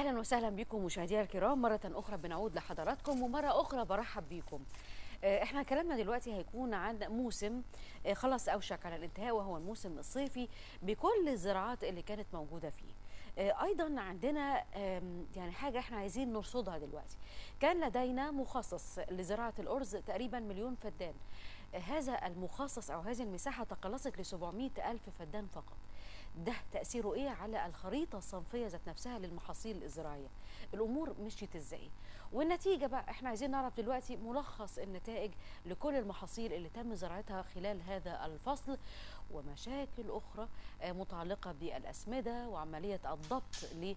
اهلا وسهلا بكم مشاهدينا الكرام مره اخرى بنعود لحضراتكم ومره اخرى برحب بيكم آه، احنا كلامنا دلوقتي هيكون عن موسم آه، خلاص اوشك على الانتهاء وهو الموسم الصيفي بكل الزراعات اللي كانت موجوده فيه آه، ايضا عندنا آم، يعني حاجه احنا عايزين نرصدها دلوقتي كان لدينا مخصص لزراعه الارز تقريبا مليون فدان آه، هذا المخصص او هذه المساحه تقلصت ل 700 الف فدان فقط ده تأثيره إيه على الخريطة الصنفية ذات نفسها للمحاصيل الزراعية الأمور مشيت إزاي والنتيجة بقى إحنا عايزين نعرف دلوقتي ملخص النتائج لكل المحاصيل اللي تم زراعتها خلال هذا الفصل ومشاكل أخرى آه، متعلقة بالأسمدة وعملية الضبط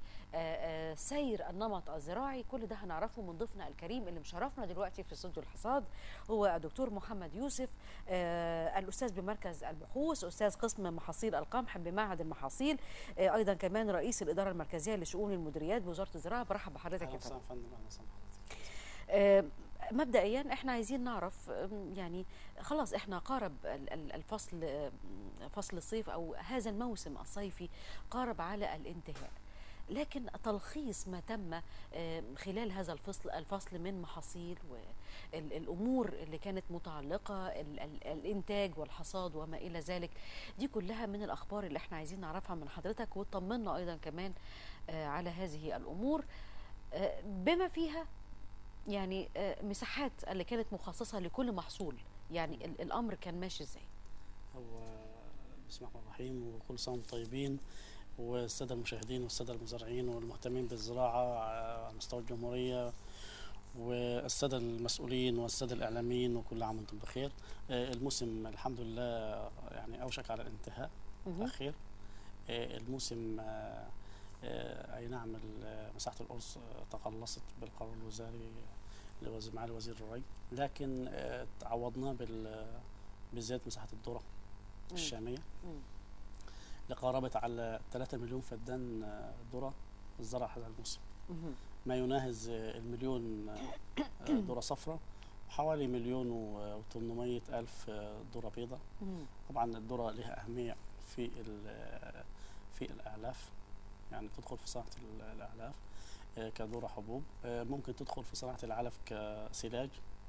لسير النمط الزراعي كل ده هنعرفه من ضيفنا الكريم اللي مشرفنا دلوقتي في استوديو الحصاد هو الدكتور محمد يوسف آه، الأستاذ بمركز البحوث أستاذ قسم محاصيل القمح بمعهد المحاصيل آه، أيضا كمان رئيس الإدارة المركزية لشؤون المديريات بوزارة الزراعة برحب بحضرتك اهلا يا وسهلا فندم يا فندم اهلا وسهلا بحضرتك. آه، مبدئيا احنا عايزين نعرف آم، يعني خلاص احنا قارب ال- ال- الفصل آم، فصل الصيف او هذا الموسم الصيفي قارب على الانتهاء لكن تلخيص ما تم آم، خلال هذا الفصل الفصل من محاصيل والامور اللي كانت متعلقه ال- ال- الانتاج والحصاد وما الى ذلك دي كلها من الاخبار اللي احنا عايزين نعرفها من حضرتك وتطمنا ايضا كمان آه، على هذه الامور آه، بما فيها يعني آه، مساحات اللي كانت مخصصة لكل محصول يعني ال- الأمر كان ماشي إزاي هو بسم الله الرحمن الرحيم وكل سنه وانتم طيبين والساده المشاهدين والساده المزارعين والمهتمين بالزراعه على مستوى الجمهوريه والساده المسؤولين والساده الاعلاميين وكل عام وانتم بخير آه، الموسم الحمد لله يعني اوشك على الانتهاء مهم. اخير آه، الموسم آه، آه، اي نعم ال- مساحه الارز آه، تقلصت بالقرار الوزاري لوزير معالي وزير الري لكن آه، تعوضناه بال بزياده مساحه الذره مم. الشاميه مم. لقاربة على 3 مليون فدان آه، ذره الزرع هذا الموسم مهم. ما يناهز آه، المليون آه، آه، ذره صفراء وحوالي مليون و800 الف آه، ذره بيضاء مم. طبعا الذره لها اهميه في ال- في الاعلاف يعني تدخل في صناعه ال- الاعلاف آه، كذره حبوب آه، ممكن تدخل في صناعه العلف كسلاج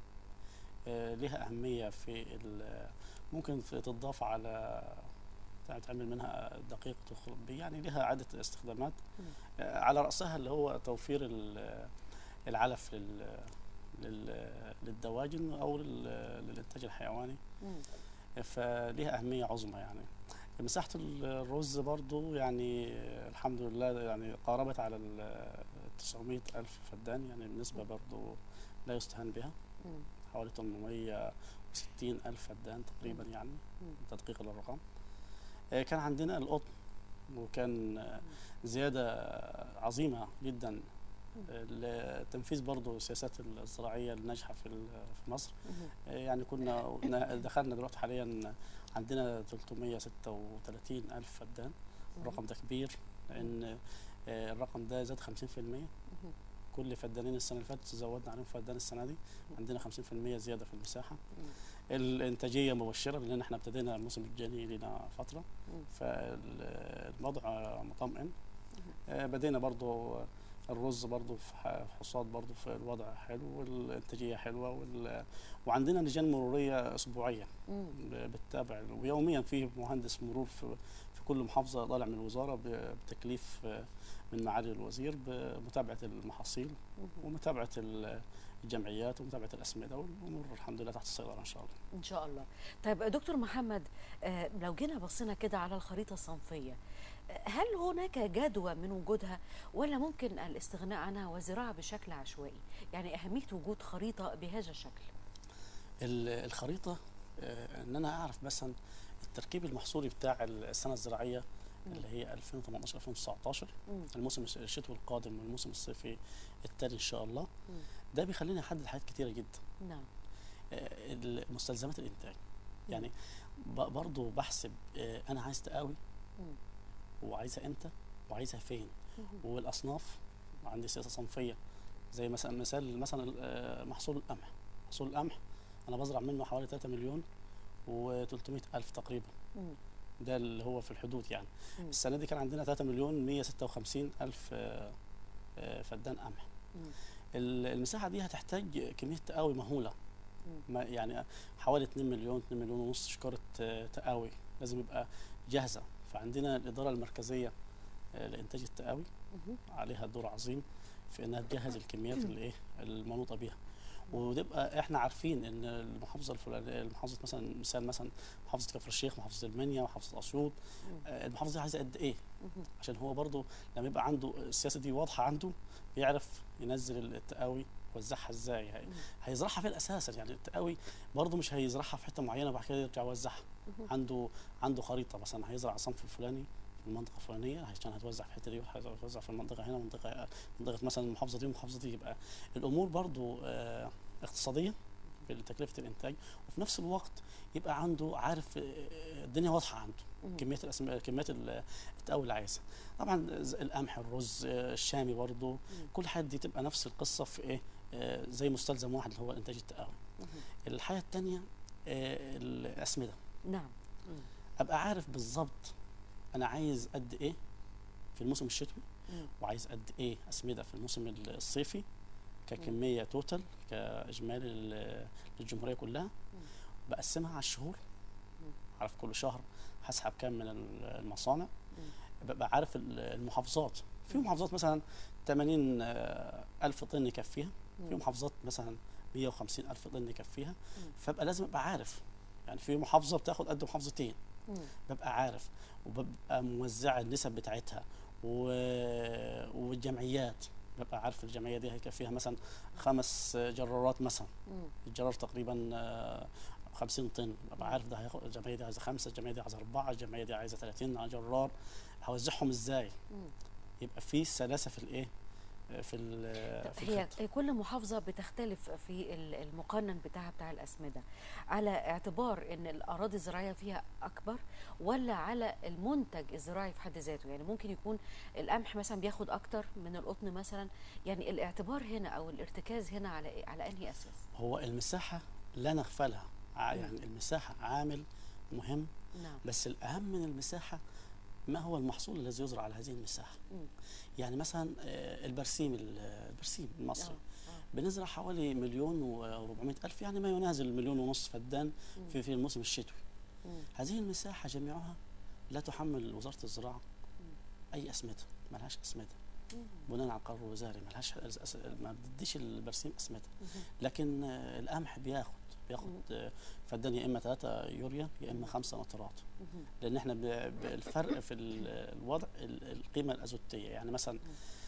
آه، لها اهميه في ال- ممكن في تضاف على يعني تعمل منها دقيق تخرج بيه يعني لها عده استخدامات مم. آه، على راسها اللي هو توفير ال- العلف لل لل- للدواجن او لل- للانتاج الحيواني مم. فليها أهمية عظمى يعني مساحة الرز برضو يعني الحمد لله يعني قاربت على ال 900 ألف فدان يعني بنسبة برضو لا يستهان بها مم. حوالي 860 ألف فدان تقريبا يعني مم. تدقيق للرقم آه، كان عندنا القطن وكان آه، زيادة عظيمة جدا آه، لتنفيذ برضو السياسات الزراعية الناجحة في ال- في مصر مهم. يعني كنا نا- دخلنا دلوقتي حاليا عندنا 336 ألف فدان الرقم ده كبير لأن آه، الرقم ده زاد 50% مهم. كل فدانين السنة اللي فاتت زودنا عليهم فدان السنة دي عندنا 50% زيادة في المساحة مم. الإنتاجية مبشرة لأن احنا ابتدينا الموسم الجاني لنا فترة مم. فالوضع مطمئن آه، بدينا برضو الرز برضو في ح- في حصاد برضو في الوضع حلو والإنتاجية حلوة وال... وعندنا لجان مرورية أسبوعية مم. ب- بتتابع ويوميا في مهندس مرور في, في كل محافظة طالع من الوزارة ب- بتكليف آه، من معالي الوزير بمتابعة المحاصيل مهم. ومتابعة ال- الجمعيات ومتابعة الأسمدة والأمور الحمد لله تحت السيطرة إن شاء الله إن شاء الله طيب دكتور محمد آه، لو جينا بصينا كده على الخريطة الصنفية آه، هل هناك جدوى من وجودها ولا ممكن الاستغناء عنها والزراعة بشكل عشوائي يعني أهمية وجود خريطة بهذا الشكل ال- الخريطة آه، إن أنا أعرف مثلا التركيب المحصولي بتاع السنة الزراعية مم. اللي هي 2018 2019 مم. الموسم الش- الشتوي القادم والموسم الصيفي التالي إن شاء الله مم. ده بيخليني أحدد حاجات كتيرة جدا نعم آه، ال- مستلزمات الإنتاج يعني ب- برضو بحسب آه، أنا عايز تقاوي مم. وعايزها إمتى وعايزها فين مهم. والأصناف عندي سياسة صنفية زي مثلا مثال مثلا آه، محصول القمح محصول القمح أنا بزرع منه حوالي 3 مليون و300 ألف تقريبا مم. ده اللي هو في الحدود يعني مم. السنة دي كان عندنا 3 مليون 156 ألف آه، آه، فدان قمح مم. ال- المساحه دي هتحتاج كميه تقاوي مهوله مم. ما يعني حوالي 2 مليون 2 مليون ونص شكاره آه، تقاوي لازم يبقى جاهزه فعندنا الاداره المركزيه آه، لانتاج التقاوي مهم. عليها دور عظيم في انها تجهز الكميات اللي ايه المنوطه بيها وتبقى احنا عارفين ان المحافظه الفلانيه المحافظه مثلا مثال مثلا محافظه كفر الشيخ محافظه المنيا محافظه اسيوط مم. آه، المحافظه دي عايزه قد ايه مهم. عشان هو برضه لما يبقى عنده السياسه دي واضحه عنده يعرف ينزل التقاوي يوزعها ازاي هي- مم. هيزرعها فين اساسا يعني التقاوي برضه مش هيزرعها في حته معينه وبعد كده يرجع يوزعها مهم. عنده عنده خريطه مثلا هيزرع الصنف الفلاني في المنطقه الفلانيه عشان هتوزع في الحته دي وهتوزع في المنطقه هنا منطقه منطقه مثلا المحافظه دي والمحافظه دي يبقى الامور برضو آه، اقتصاديه في تكلفه الانتاج وفي نفس الوقت يبقى عنده عارف آه، الدنيا واضحه عنده مم. كميات الأسم... كميات ال- التقاوي اللي عايزها طبعا ز- القمح الرز آه، الشامي برضو كل حاجه دي تبقى نفس القصه في ايه آه، زي مستلزم واحد اللي هو انتاج التقاوي مهم. الحاجه الثانيه الاسمده نعم مم. ابقى عارف بالظبط انا عايز قد ايه في الموسم الشتوي مم. وعايز قد ايه اسمده في الموسم الصيفي ككميه توتال كاجمالي لل- للجمهوريه كلها بقسمها على الشهور مم. عارف كل شهر هسحب كام من ال- المصانع مم. ببقى عارف ال- المحافظات في محافظات مثلا 80 آه، ألف طن يكفيها في مم. محافظات مثلا 150 ألف طن يكفيها مم. فبقى لازم ابقى عارف يعني في محافظه بتاخد قد محافظتين مم. ببقى عارف وببقى موزع النسب بتاعتها و... والجمعيات ببقى عارف الجمعيه دي هيكفيها مثلا خمس جرارات مثلا مم. الجرار تقريبا آه، 50 طن ببقى عارف ده هياخد الجمعيه دي عايزه خمسه الجمعيه دي عايزه اربعه الجمعيه دي عايزه 30 جرار هوزعهم ازاي مم. يبقى في سلاسه في الايه آه، في ال- طب في هي الخط. كل محافظة بتختلف في ال- المقنن بتاعها بتاع الأسمدة على اعتبار أن الأراضي الزراعية فيها أكبر ولا على المنتج الزراعي في حد ذاته يعني ممكن يكون القمح مثلا بياخد أكتر من القطن مثلا يعني الاعتبار هنا أو الارتكاز هنا على إيه؟ على أنهي أساس؟ هو المساحه لا نغفلها ع- مم. يعني المساحه عامل مهم نعم بس الأهم من المساحة ما هو المحصول الذي يزرع على هذه المساحة مم. يعني مثلا آه، البرسيم ال- البرسيم المصري آه، آه. بنزرع حوالي مليون و400 ألف يعني ما ينازل مليون ونص فدان مم. في في الموسم الشتوي مم. هذه المساحة جميعها لا تحمل وزارة الزراعة مم. أي أسمدة ملهاش أسمدة مم. بناء على القرار الوزاري ملهاش أس- أس- ما بتديش البرسيم أسمدة مم. لكن آه، القمح بياخد بياخد آه، فدان يا إما 3 يوريا يا إما 5 نترات مم. لان احنا ب- ب- الفرق في ال- الوضع ال- القيمه الازوتيه يعني مثلا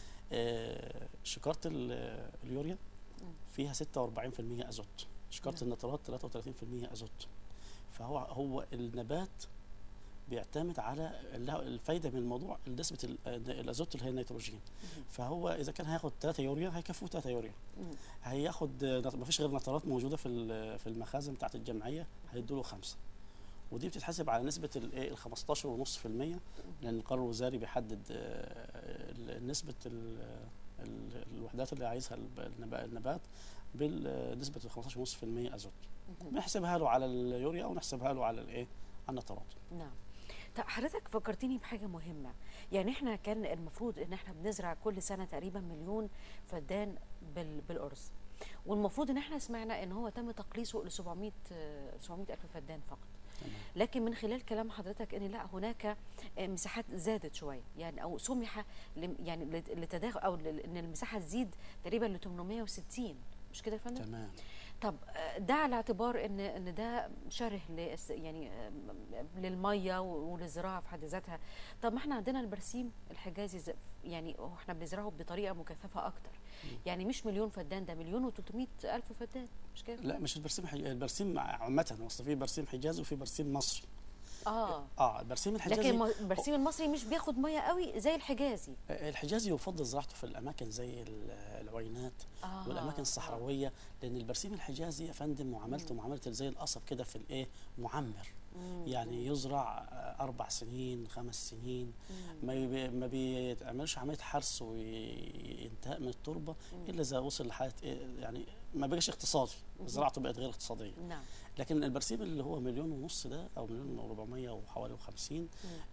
آه، شكاره ال- اليوريا مم. فيها 46% ازوت شكاره نعم. النترات 33% ازوت فهو هو النبات بيعتمد على ال- الفايده من الموضوع نسبه ال- الازوت اللي هي النيتروجين مم. فهو اذا كان هياخد 3 يوريا هيكفوه 3 يوريا مم. هياخد ما فيش غير نترات موجوده في ال- في المخازن بتاعت الجمعيه هيدوا له خمسه ودي بتتحسب على نسبه الايه ال 15.5% لان القرار الوزاري بيحدد آه، ال- نسبه ال- ال- الوحدات اللي عايزها الب- النبا- النبات بنسبه ال 15.5% ازوت مم. بنحسبها له على اليوريا او نحسبها له على الايه على النترات نعم طب حضرتك فكرتني بحاجة مهمة يعني احنا كان المفروض ان احنا بنزرع كل سنة تقريبا مليون فدان بال بالأرز والمفروض ان احنا سمعنا ان هو تم تقليصه ل 700 آه، 700 الف فدان فقط تمام لكن من خلال كلام حضرتك ان لا هناك آه، مساحات زادت شويه يعني او سمح لم- يعني لت- لتداخل او لل- ان المساحه تزيد تقريبا ل 860 مش كده يا فندم؟ تمام طب آه، ده على اعتبار ان ان ده شره لس- يعني آه، للميه و- وللزراعه في حد ذاتها طب ما احنا عندنا البرسيم الحجازي ز- يعني هو احنا بنزرعه بطريقه مكثفه اكتر يعني مش مليون فدان ده مليون و300 الف فدان مش كده يا لا فندم؟ مش البرسيم حج... البرسيم عامه اصل في برسيم حجازي وفي برسيم مصري اه اه البرسيم الحجازي لكن الم- البرسيم المصري مش بياخد ميه قوي زي الحجازي الحجازي يفضل زراعته في الاماكن زي ال- العوينات آه والاماكن الصحراويه لان البرسيم الحجازي يا فندم معاملته معامله زي القصب كده في الايه معمر مم. يعني يزرع آه، اربع سنين خمس سنين مم. ما بي ما بيتعملش عمليه حرث وانتهاء من التربه مم. الا اذا وصل لحاله إيه يعني ما بقاش اقتصادي مم. زراعته بقت غير اقتصاديه نعم لكن البرسيم اللي هو مليون ونص ده او مليون و400 وحوالي و50 مم.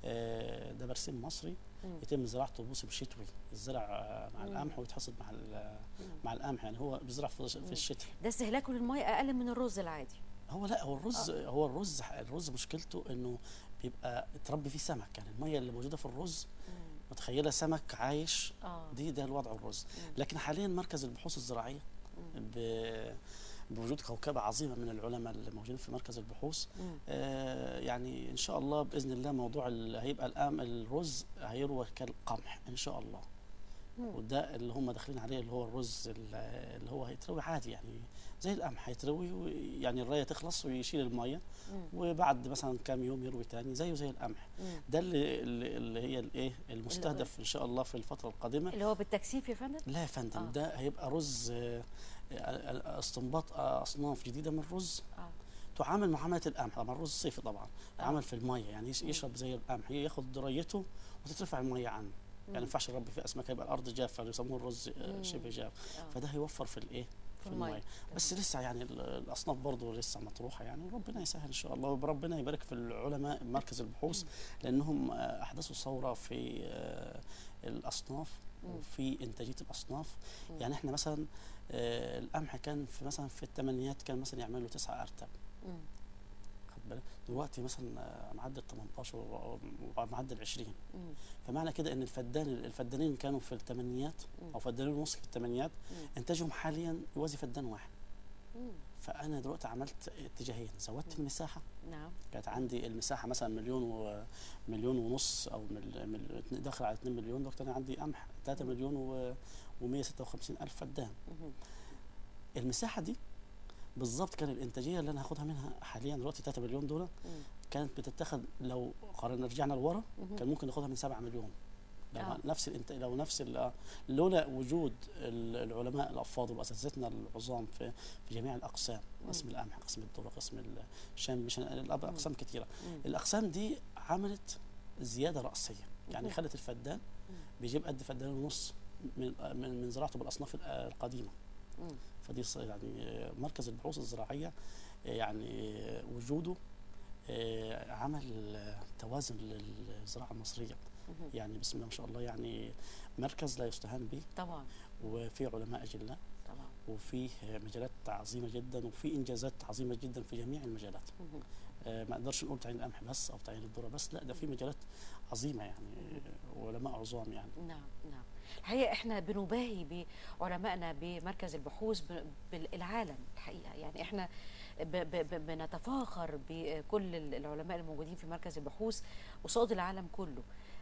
آه، ده برسيم مصري مم. يتم زراعته موسم شتوي الزرع آه، مع مم. القمح ويتحصد مع ال- مم. مع القمح يعني هو بيزرع في في مم. الشتاء ده استهلاكه للميه اقل من الرز العادي هو لا هو الرز هو الرز الرز مشكلته انه بيبقى اتربي فيه سمك يعني الميه اللي موجوده في الرز متخيله سمك عايش اه دي ده الوضع الرز مم. لكن حاليا مركز البحوث الزراعيه مم. ب- بوجود كوكبه عظيمه من العلماء اللي موجودين في مركز البحوث مم. آه، يعني ان شاء الله باذن الله موضوع ال- هيبقى الآن الرز هيروى كالقمح ان شاء الله مم. وده اللي هم داخلين عليه اللي هو الرز ال- اللي هو هيتروي عادي يعني زي القمح هيتروي و- يعني الرايه تخلص ويشيل الميه مم. وبعد مثلا كام يوم يروي تاني زيه زي القمح مم. ده اللي اللي اللي هي الايه المستهدف ان شاء الله في الفتره القادمه اللي هو بالتكثيف يا فندم لا يا فندم آه. ده هيبقى رز آه، آه، استنباط آه، اصناف جديده من الرز اه تعامل معامله القمح طبعا الرز الصيفي طبعا آه. تعامل في الميه يعني يش- مم. يشرب زي القمح ياخد ريته وتترفع الميه عنه يعني ما ينفعش يربي فيه اسماك يبقى الارض جافه يسموه الرز آه، مم. شبه جاف آه. فده هيوفر في الايه في الميه بس لسه يعني ال- الاصناف برضه لسه مطروحه يعني وربنا يسهل ان شاء الله وربنا يبارك في العلماء مركز البحوث مم. لانهم آه، احدثوا ثوره في آه، الاصناف مم. وفي انتاجيه الاصناف مم. يعني احنا مثلا آه، القمح كان في مثلا في الثمانينات كان مثلا يعمل له تسعة ارتب مم. خد بالك دلوقتي مثلا آه، معدل 18 و- ومعدل 20 مم. فمعنى كده ان الفدان الفدانين كانوا في الثمانينات مم. او فدانين ونص في الثمانينات مم. انتاجهم حاليا يوازي فدان واحد مم. فانا دلوقتي عملت اتجاهين زودت مم. المساحه نعم كانت عندي المساحه مثلا مليون و مليون ونص او مل مل داخل على 2 مليون دلوقتي انا عندي قمح 3 مم. مليون و و156 الف فدان مم. المساحه دي بالظبط كان الانتاجيه اللي انا هاخدها منها حاليا دلوقتي 3 مليون دول مم. كانت بتتاخد لو قارنا رجعنا لورا مم. كان ممكن ناخدها من 7 مليون لو آه. نفس الانت... لو نفس ال... لولا وجود ال- العلماء الافاضل واساتذتنا العظام في في جميع الاقسام مم. قسم القمح قسم الذره قسم الشام مش الأب- اقسام كثيره مم. الاقسام دي عملت زياده راسيه يعني مم. خلت الفدان مم. بيجيب قد فدان ونص من من من زراعته بالاصناف ال- القديمه مم. فدي ص- يعني مركز البحوث الزراعيه يعني وجوده آه، عمل توازن للزراعه المصريه مم. يعني بسم الله ما شاء الله يعني مركز لا يستهان به طبعا وفي علماء اجلاء طبعا وفيه مجالات عظيمه جدا وفي انجازات عظيمه جدا في جميع المجالات مم. آه، ما اقدرش نقول تعيين القمح بس او تعيين الذره بس لا ده في مجالات عظيمه يعني علماء عظام يعني نعم نعم الحقيقه احنا بنباهي بعلمائنا بمركز البحوث ب- بالعالم الحقيقه يعني احنا ب ب ب بنتفاخر بكل العلماء الموجودين في مركز البحوث قصاد العالم كله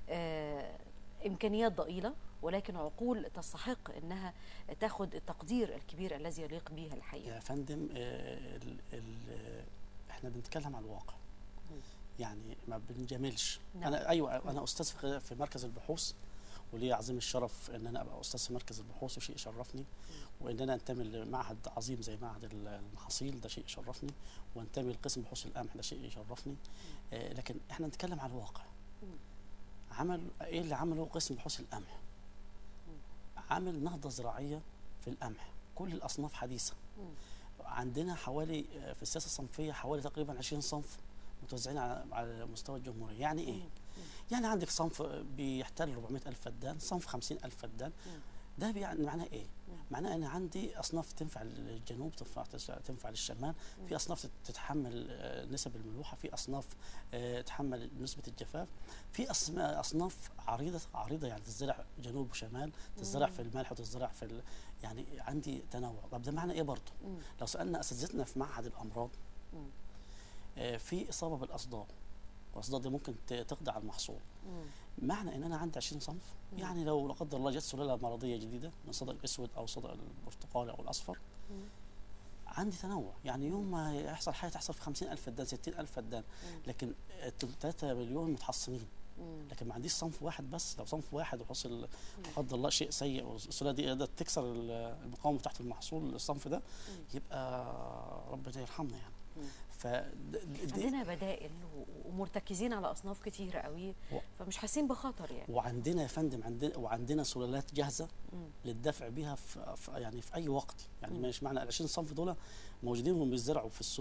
آه امكانيات ضئيله ولكن عقول تستحق انها تاخد التقدير الكبير الذي يليق بها الحقيقه يا فندم آه، ال ال احنا بنتكلم على الواقع مم. يعني ما بنجاملش نعم. انا ايوه انا استاذ في في مركز البحوث ولي عظيم الشرف ان انا ابقى استاذ في مركز البحوث وشيء يشرفني وان انا انتمي لمعهد عظيم زي معهد ال- المحاصيل ده شيء يشرفني وانتمي لقسم بحوث القمح ده شيء يشرفني آه لكن احنا نتكلم على الواقع مم. عمل ايه اللي عمله قسم بحوث القمح عمل نهضه زراعيه في القمح كل الاصناف حديثه مم. عندنا حوالي آه، في السياسه الصنفيه حوالي تقريبا 20 صنف متوزعين على على مستوى الجمهوريه يعني ايه مم. يعني عندك صنف بيحتل 400 ألف فدان صنف 50 ألف فدان مم. ده بيعني معناه ايه مم. معناه ان عندي اصناف تنفع للجنوب تنفع تنفع للشمال مم. في اصناف تتحمل آه، نسب الملوحه في اصناف آه، تتحمل نسبه الجفاف في أص- اصناف عريضه عريضه يعني تزرع جنوب وشمال تزرع مم. في الملح وتزرع في ال... يعني عندي تنوع طب ده معنى ايه برضه مم. لو سالنا اساتذتنا في معهد الامراض مم. آه، في اصابه بالاصداء والاصداء دي ممكن ت- تقضي على المحصول مم. معنى ان انا عندي 20 صنف مم. يعني لو لا قدر الله جت سلاله مرضيه جديده من صدى الاسود او صدى البرتقالي او الاصفر مم. عندي تنوع يعني يوم ما يحصل حاجه تحصل في 50000 فدان 60000 فدان مم. لكن 3 مليون متحصنين مم. لكن ما عنديش صنف واحد بس لو صنف واحد وحصل لا قدر الله شيء سيء والسلاله دي قدرت تكسر ال- المقاومه بتاعت المحصول الصنف ده مم. يبقى ربنا يرحمنا يعني مم. ف دي- عندنا بدائل و- ومرتكزين على اصناف كتيره قوي و- فمش حاسين بخطر يعني وعندنا يا فندم عندنا وعندنا سلالات جاهزه مم. للدفع بها في في- يعني في اي وقت يعني مم. مش معنى ال 20 صنف دول موجودين وهم بيزرعوا في السوق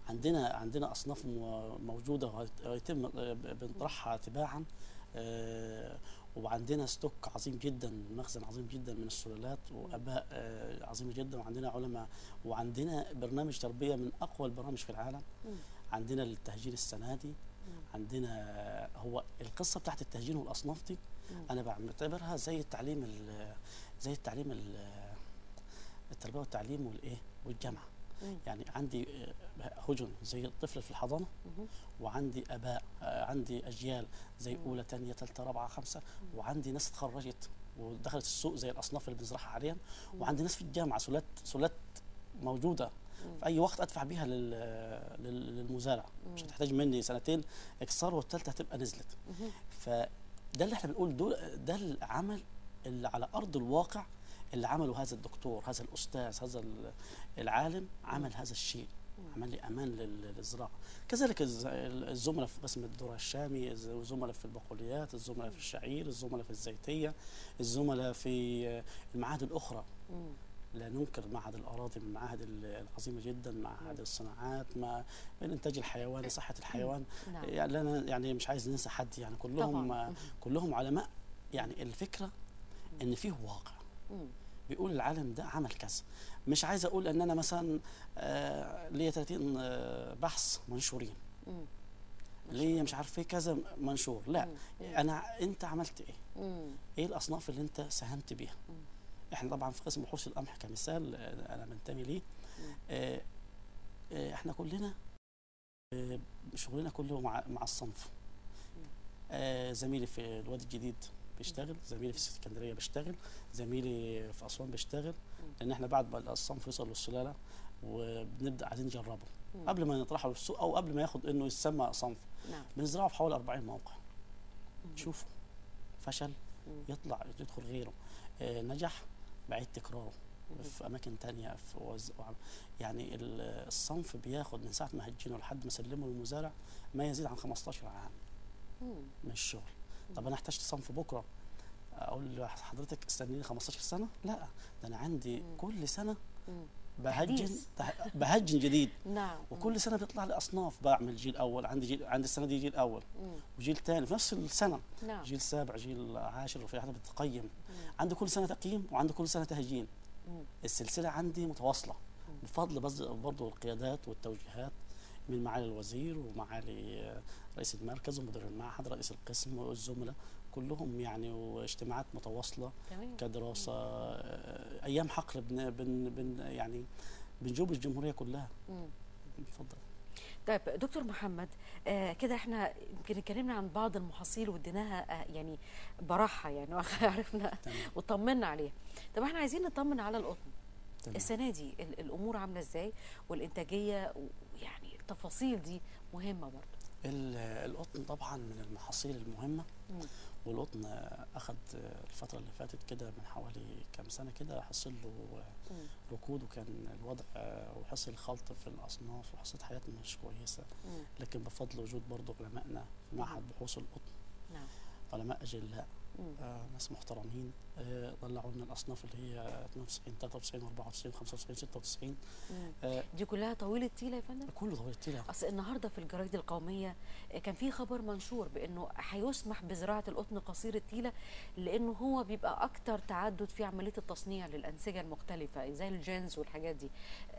عندنا عندنا اصناف مو- موجوده وهيت- ويتم آه، ب- بنطرحها تباعا آه، وعندنا ستوك عظيم جدا مخزن عظيم جدا من السلالات واباء آه، عظيمه جدا وعندنا علماء وعندنا برنامج تربيه من اقوى البرامج في العالم مم. عندنا التهجين السنه دي عندنا هو القصه بتاعت التهجين والاصناف دي مم. انا بعتبرها زي التعليم ال- زي التعليم ال- التربيه والتعليم والايه والجامعه مم. يعني عندي آه، هجن زي الطفل في الحضانه مهم. وعندي اباء آه، عندي اجيال زي مم. اولى ثانيه ثالثه رابعه خمسه وعندي ناس اتخرجت ودخلت السوق زي الاصناف اللي بنزرعها حاليا وعندي ناس في الجامعه سلات سلات موجوده في اي وقت ادفع بيها لل- لل- للمزارع مش هتحتاج مني سنتين اكسار والثالثه هتبقى نزلت مهم. فده اللي احنا بنقول دول ده العمل اللي على ارض الواقع اللي عمله هذا الدكتور هذا الاستاذ هذا ال- العالم عمل هذا الشيء عمل لي امان لل- للزراعه كذلك الز- الزملاء في قسم الذره الشامي الز- الزملاء في البقوليات الزملاء في الشعير الزملاء في الزيتيه الزملاء في المعاهد الاخرى مم. لا ننكر معهد الاراضي من المعاهد ال- العظيمه جدا معهد الصناعات ما الانتاج الحيواني صحه الحيوان نعم يعني لا أنا يعني مش عايز ننسى حد يعني كلهم طبعاً. كلهم علماء يعني الفكره ان فيه واقع مم. بيقول العالم ده عمل كذا مش عايز اقول ان انا مثلا آه ليا 30 آه بحث منشورين مم. ليا مش عارف ايه كذا منشور لا مم. انا انت عملت ايه مم. ايه الاصناف اللي انت ساهمت بيها مم. احنا طبعا في قسم بحوث القمح كمثال آه، انا منتمي ليه مم. آه، آه، احنا كلنا آه، شغلنا كله مع مع الصنف آه، زميلي في الوادي الجديد بيشتغل زميلي في اسكندريه بيشتغل زميلي في اسوان بيشتغل لان احنا بعد ما الصنف يوصل للسلاله وبنبدا عايزين نجربه مم. قبل ما نطرحه للسوق او قبل ما ياخد انه يسمى صنف نعم بنزرعه في حوالي 40 موقع مم. شوفوا فشل مم. يطلع يدخل غيره آه، نجح بعيد تكراره مم. في اماكن تانية في وز... وعم- يعني ال- الصنف بياخد من ساعه ما هجينه لحد ما سلمه للمزارع ما يزيد عن 15 عام مم. من الشغل طب انا احتجت صنف بكره اقول لحضرتك استنيني 15 سنه لا ده انا عندي مم. كل سنه مم. بهجن تحديث. تح- بهجن جديد نعم وكل سنه بيطلع لي اصناف بعمل جيل اول عندي جيل عندي السنه دي جيل اول مم. وجيل ثاني في نفس السنه نعم جيل سابع جيل عاشر وفي حاجه بتقيم مم. عندي كل سنه تقييم وعندي كل سنه تهجين مم. السلسله عندي متواصله مم. بفضل بز- برضو القيادات والتوجيهات من معالي الوزير ومعالي آه، رئيس المركز ومدير المعهد رئيس القسم والزملاء كلهم يعني واجتماعات متواصله تمام كدراسه آه، ايام حقل بن بن بن يعني بنجوب الجمهوريه كلها مم. اتفضل طيب دكتور محمد آه كده احنا يمكن اتكلمنا عن بعض المحاصيل واديناها آه يعني براحه يعني عرفنا تمام وطمنا عليها طب احنا عايزين نطمن على القطن تمام السنه دي ال- الامور عامله ازاي والانتاجيه ويعني التفاصيل دي مهمه برضه ال- القطن طبعا من المحاصيل المهمه مم. والقطن آه، اخذ آه، الفتره اللي فاتت كده من حوالي كام سنه كده حصل له آه، مم. ركود وكان الوضع آه، وحصل خلط في الاصناف وحصلت حاجات مش كويسه مم. لكن بفضل وجود برضه علمائنا في معهد بحوث القطن نعم علماء اجلاء مم. آه، ناس محترمين آه، طلعوا لنا الاصناف اللي هي 92 93 94 95 96 مم. آه، دي كلها طويله تيله يا فندم كله طويل لها اصل النهارده في الجرايد القوميه كان في خبر منشور بانه هيسمح بزراعه القطن قصير التيله لانه هو بيبقى اكتر تعدد في عمليه التصنيع للانسجه المختلفه زي الجينز والحاجات دي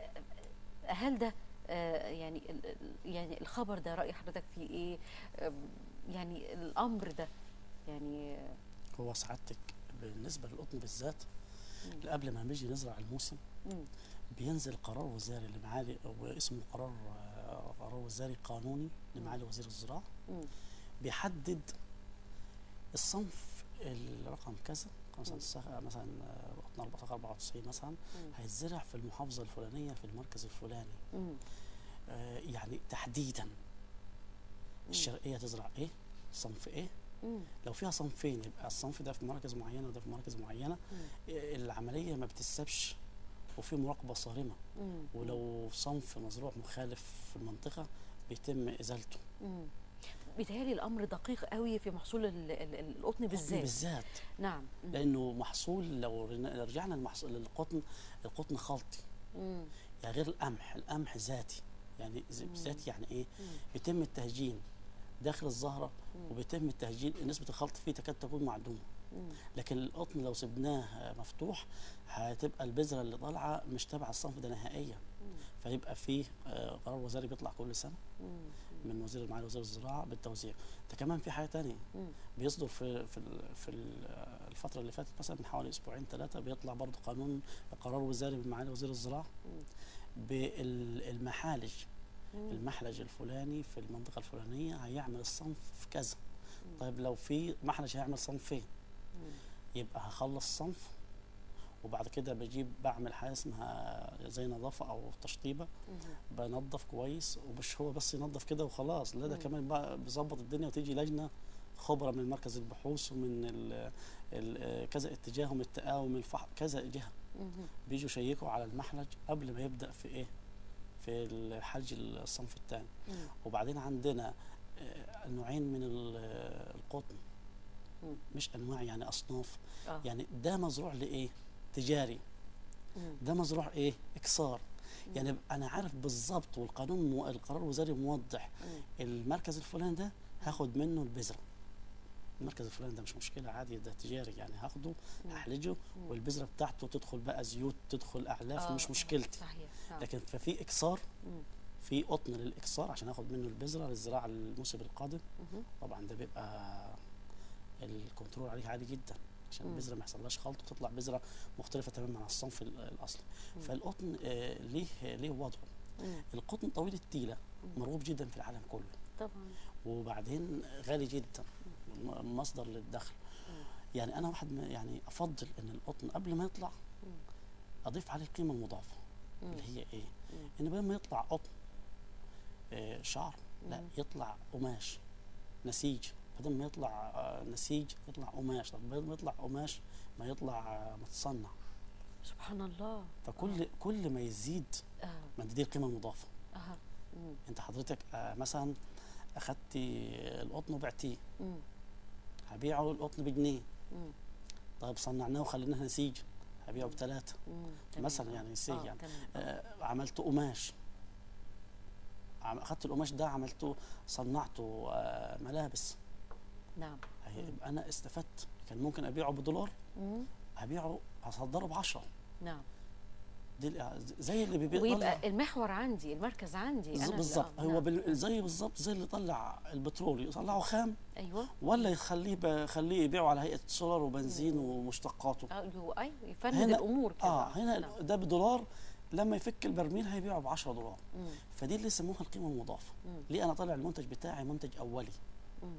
هل ده آه، يعني ال- ال- يعني الخبر ده راي حضرتك فيه ايه آم، يعني الامر ده يعني آه، هو سعادتك بالنسبه للقطن بالذات مم. قبل ما نيجي نزرع الموسم مم. بينزل قرار وزاري لمعالي واسمه قرار آه، قرار وزاري قانوني لمعالي وزير الزراعه مم. بيحدد الصنف الرقم كذا مثلا مم. الصخ- مثلا آه، قطن 94 مثلا مم. هيتزرع في المحافظه الفلانيه في المركز الفلاني مم. آه، يعني تحديدا الشرقيه تزرع ايه صنف ايه مم. لو فيها صنفين يبقى الصنف ده في مركز معينه وده في مركز معينه مم. آه، العمليه ما بتتسابش وفي مراقبه صارمه مم. ولو صنف مزروع مخالف في المنطقه بيتم ازالته مم. بيتهيألي الامر دقيق قوي في محصول ال- ال- ال- القطن بالذات بالذات نعم مم. لانه محصول لو رن- رجعنا للمحصول للقطن القطن خلطي مم. يعني غير القمح القمح ذاتي يعني ز- مم. بالذات يعني ايه مم. بيتم التهجين داخل الزهره مم. وبيتم التهجين نسبه الخلط فيه تكاد تكون معدومه مم. لكن القطن لو سبناه مفتوح هتبقى البذره اللي طالعه مش تبع الصنف ده نهائيا مم. فيبقى فيه آه، قرار وزاري بيطلع كل سنه مم. من وزير المعالي وزير الزراعه بالتوزيع ده كمان في حاجه تانية مم. بيصدر في في ال- في ال- الفتره اللي فاتت مثلا من حوالي اسبوعين ثلاثه بيطلع برضه قانون قرار وزاري من معالي وزير الزراعه مم. بالمحالج مم. المحلج الفلاني في المنطقه الفلانيه هيعمل الصنف في كذا مم. طيب لو في محلج هيعمل صنفين مم. يبقى هخلص صنف وبعد كده بجيب بعمل حاجه اسمها زي نظافه او تشطيبه مم. بنظف كويس ومش هو بس ينظف كده وخلاص لا ده مم. كمان بقى بيظبط الدنيا وتيجي لجنه خبره من مركز البحوث ومن ال ال كذا اتجاه ومن التقاوم الفحص كذا جهه مم. بيجوا يشيكوا على المحلج قبل ما يبدا في ايه في الحلج الصنف الثاني مم. وبعدين عندنا آه، نوعين من ال- القطن مم. مش انواع يعني اصناف آه. يعني ده مزروع لايه تجاري مم. ده مزروع ايه اكسار مم. يعني انا عارف بالظبط والقانون مو... القرار الوزاري موضح مم. المركز الفلاني ده هاخد منه البذره المركز الفلاني ده مش مشكله عادي ده تجاري يعني هاخده مم. هحلجه مم. والبذره بتاعته تدخل بقى زيوت تدخل اعلاف آه، مش آه، مشكلتي صحيح نعم. لكن ففي اكسار مم. في قطن للاكسار عشان اخد منه البذره للزراعه الموسم القادم مهم. طبعا ده بيبقى الكنترول عليه عالي جدا عشان مم. البذره ما يحصلهاش خلط وتطلع بذره مختلفه تماما عن الصنف ال- الاصلي مم. فالقطن آه، ليه ليه وضعه مم. القطن طويل التيله مم. مرغوب جدا في العالم كله طبعا وبعدين غالي جدا م- مصدر للدخل مم. يعني انا واحد من- يعني افضل ان القطن قبل ما يطلع مم. اضيف عليه القيمه المضافه مم. اللي هي ايه مم. ان بدل ما يطلع قطن آه، شعر لا مم. يطلع قماش نسيج بدل ما يطلع آه، نسيج يطلع قماش طب بدل ما يطلع قماش ما يطلع آه، متصنع سبحان الله فكل كل ما يزيد اه ما دي القيمه المضافه اه مم. انت حضرتك آه، مثلا اخدتي القطن وبعتيه مم. هبيعه القطن بجنيه مم. طيب صنعناه وخليناه نسيج هبيعه مم. بثلاثه مم. تمام. مثلا يعني سي آه، يعني تمام. آه، عملت قماش عم- اخدت القماش ده عملته صنعته آه، ملابس نعم هي- مم. يبقى انا استفدت كان ممكن ابيعه بدولار مم. هبيعه هصدره ب 10 نعم دي الإع- زي اللي بيبيع ويبقى المحور عندي المركز عندي انا اللي- بالظبط آه، هو نعم. بال- زي بالظبط زي اللي طلع البترول يطلعه خام ايوه ولا يخليه ب- خليه يبيعه على هيئه سولار وبنزين ومشتقاته ايوه ايوه يفند هنا- الامور كده اه هنا نعم. ده بدولار لما يفك البرميل هيبيعه ب 10 دولار مم. فدي اللي يسموها القيمه المضافه مم. ليه انا طالع المنتج بتاعي منتج اولي مم.